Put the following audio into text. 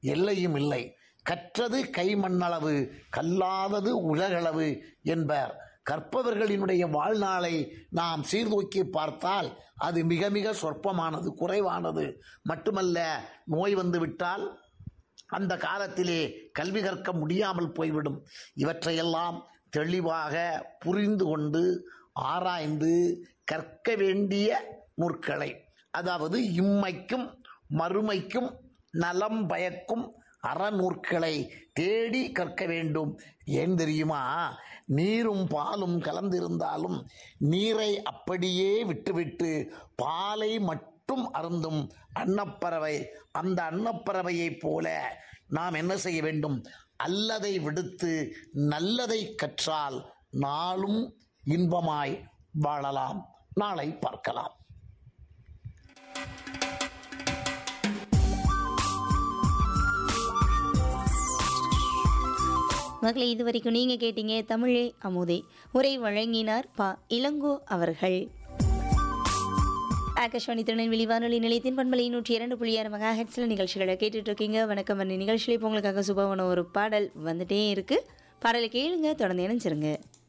எல்லையும் இல்லை கற்றது கைமண்ணளவு கல்லாதது உலகளவு என்பர் கற்பவர்களினுடைய வாழ்நாளை நாம் சீர்தூக்கி பார்த்தால் அது மிக மிக சொற்பமானது குறைவானது மட்டுமல்ல நோய் வந்துவிட்டால் அந்த காலத்திலே கல்வி கற்க முடியாமல் போய்விடும் இவற்றையெல்லாம் தெளிவாக புரிந்து கொண்டு ஆராய்ந்து கற்க வேண்டிய நூற்களை அதாவது இம்மைக்கும் மறுமைக்கும் நலம் பயக்கும் அறநூற்களை தேடி கற்க வேண்டும் ஏன் தெரியுமா நீரும் பாலும் கலந்திருந்தாலும் நீரை அப்படியே விட்டுவிட்டு பாலை மட்டும் அருந்தும் அன்னப்பறவை அந்த அன்னப்பறவையைப் போல நாம் என்ன செய்ய வேண்டும் அல்லதை விடுத்து நல்லதை கற்றால் நாளும் இன்பமாய் வாழலாம் நாளை பார்க்கலாம் மகளே இது வரைக்கும் நீங்கள் கேட்டீங்க தமிழே அமுதே உரை வழங்கினார் பா இளங்கோ அவர்கள் ஆகாஷ்வாணி திருநெல்வேலி வானொலி நிலையத்தின் பண்பலை நூற்றி இரண்டு புள்ளி ஆறு மகா ஹெட்ஸில் நிகழ்ச்சிகளை கேட்டுட்டு இருக்கீங்க வணக்கம் அண்ணி நிகழ்ச்சியில் இப்போ உங்களுக்காக சுபவன ஒரு பாடல் வந்துட்டே இருக்கு பாடலை கேளுங்க தொடர்ந்து இணைஞ்சிருங்க